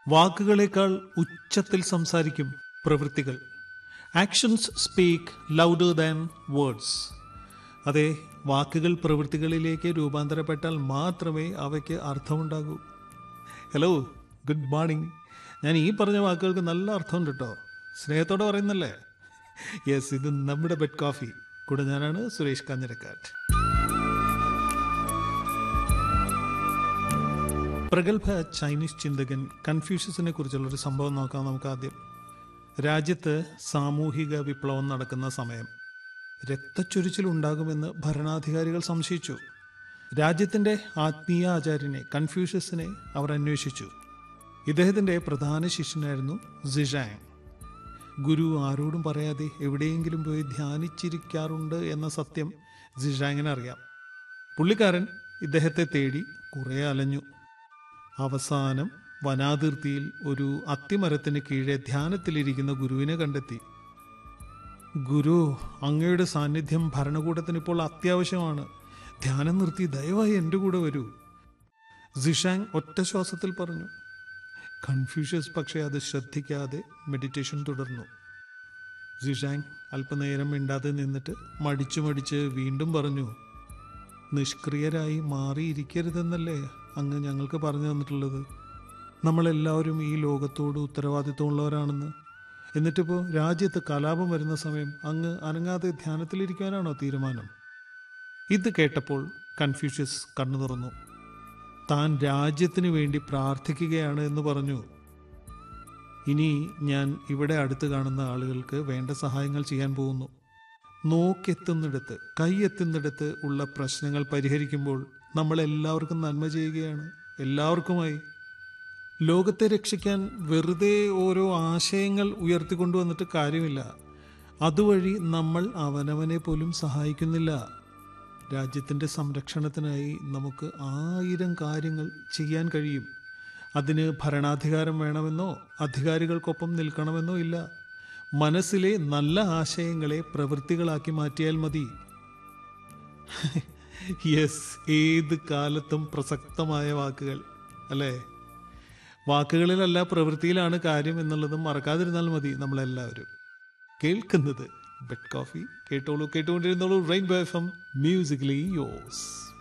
വാക്കുകളേക്കാൾ ഉച്ചത്തിൽ സംസാരിക്കും പ്രവൃത്തികൾ actions speak louder than words അതെ വാക്കുകൾ പ്രവൃത്തികളിലേക്ക് രൂപാന്തരപ്പെട്ടാൽ മാത്രമേ അവയ്ക്ക് അർത്ഥമുണ്ടാകൂ ഹലോ ഗുഡ് മോർണിംഗ് ഞാൻ ഈ പറഞ്ഞ വാക്കുകൾക്ക് നല്ല അർത്ഥമുണ്ട് കേട്ടോ സ്നേഹത്തോടെ പറയുന്നല്ലേ യെസ് ഇത് നമ്മുടെ ബെഡ് കോഫി കൂടെ ഞാനാണ് സുരേഷ് കാഞ്ഞിരക്കാറ്റ് പ്രഗത്ഭ ചൈനീസ് ചിന്തകൻ കൺഫ്യൂഷ്യസിനെ കുറിച്ചുള്ള ഒരു സംഭവം നോക്കാം നമുക്ക് ആദ്യം രാജ്യത്ത് സാമൂഹിക വിപ്ലവം നടക്കുന്ന സമയം രക്തച്ചൊരിച്ചിൽ ഉണ്ടാകുമെന്ന് ഭരണാധികാരികൾ സംശയിച്ചു രാജ്യത്തിൻ്റെ ആത്മീയ ആചാര്യനെ കൺഫ്യൂഷ്യസിനെ അവർ അന്വേഷിച്ചു ഇദ്ദേഹത്തിൻ്റെ പ്രധാന ശിഷ്യനായിരുന്നു സിഷാങ് ഗുരു ആരോടും പറയാതെ എവിടെയെങ്കിലും പോയി ധ്യാനിച്ചിരിക്കാറുണ്ട് എന്ന സത്യം സിഷാങ്ങിന് അറിയാം പുള്ളിക്കാരൻ ഇദ്ദേഹത്തെ തേടി കുറേ അലഞ്ഞു അവസാനം വനാതിർത്തിയിൽ ഒരു അത്തിമരത്തിന് കീഴെ ധ്യാനത്തിലിരിക്കുന്ന ഗുരുവിനെ കണ്ടെത്തി ഗുരു അങ്ങയുടെ സാന്നിധ്യം ഭരണകൂടത്തിന് ഇപ്പോൾ അത്യാവശ്യമാണ് ധ്യാനം നിർത്തി ദയവായി എൻ്റെ കൂടെ വരൂ സിഷാങ് ഒറ്റ ശ്വാസത്തിൽ പറഞ്ഞു കൺഫ്യൂഷ്യസ് പക്ഷേ അത് ശ്രദ്ധിക്കാതെ മെഡിറ്റേഷൻ തുടർന്നു സിഷാങ് അല്പനേരം മിണ്ടാതെ നിന്നിട്ട് മടിച്ചു മടിച്ച് വീണ്ടും പറഞ്ഞു നിഷ്ക്രിയരായി മാറിയിരിക്കരുതെന്നല്ലേ അങ്ങ് ഞങ്ങൾക്ക് പറഞ്ഞു തന്നിട്ടുള്ളത് നമ്മളെല്ലാവരും ഈ ലോകത്തോട് ഉത്തരവാദിത്വമുള്ളവരാണെന്ന് എന്നിട്ടിപ്പോൾ രാജ്യത്ത് കലാപം വരുന്ന സമയം അങ്ങ് അനങ്ങാതെ ധ്യാനത്തിലിരിക്കാനാണോ തീരുമാനം ഇത് കേട്ടപ്പോൾ കൺഫ്യൂഷ്യസ് കണ്ണു തുറന്നു താൻ രാജ്യത്തിന് വേണ്ടി പ്രാർത്ഥിക്കുകയാണ് എന്ന് പറഞ്ഞു ഇനി ഞാൻ ഇവിടെ അടുത്ത് കാണുന്ന ആളുകൾക്ക് വേണ്ട സഹായങ്ങൾ ചെയ്യാൻ പോകുന്നു നോക്കെത്തുന്നിടത്ത് കൈയെത്തുന്നിടത്ത് ഉള്ള പ്രശ്നങ്ങൾ പരിഹരിക്കുമ്പോൾ നമ്മൾ എല്ലാവർക്കും നന്മ ചെയ്യുകയാണ് എല്ലാവർക്കുമായി ലോകത്തെ രക്ഷിക്കാൻ വെറുതെ ഓരോ ആശയങ്ങൾ ഉയർത്തിക്കൊണ്ടുവന്നിട്ട് കാര്യമില്ല അതുവഴി നമ്മൾ അവനവനെ പോലും സഹായിക്കുന്നില്ല രാജ്യത്തിൻ്റെ സംരക്ഷണത്തിനായി നമുക്ക് ആയിരം കാര്യങ്ങൾ ചെയ്യാൻ കഴിയും അതിന് ഭരണാധികാരം വേണമെന്നോ അധികാരികൾക്കൊപ്പം നിൽക്കണമെന്നോ ഇല്ല മനസ്സിലെ നല്ല ആശയങ്ങളെ പ്രവൃത്തികളാക്കി മാറ്റിയാൽ മതി യെസ് ഏത് കാലത്തും പ്രസക്തമായ വാക്കുകൾ അല്ലേ വാക്കുകളിലല്ല പ്രവൃത്തിയിലാണ് കാര്യം എന്നുള്ളതും മറക്കാതിരുന്നാൽ മതി നമ്മളെല്ലാവരും കേൾക്കുന്നത് ബെഡ് കോഫി കേട്ടോളൂ കേട്ടുകൊണ്ടിരുന്നോളൂ റെയിൻബോ എഫ് എം മ്യൂസിക്കലി യോസ്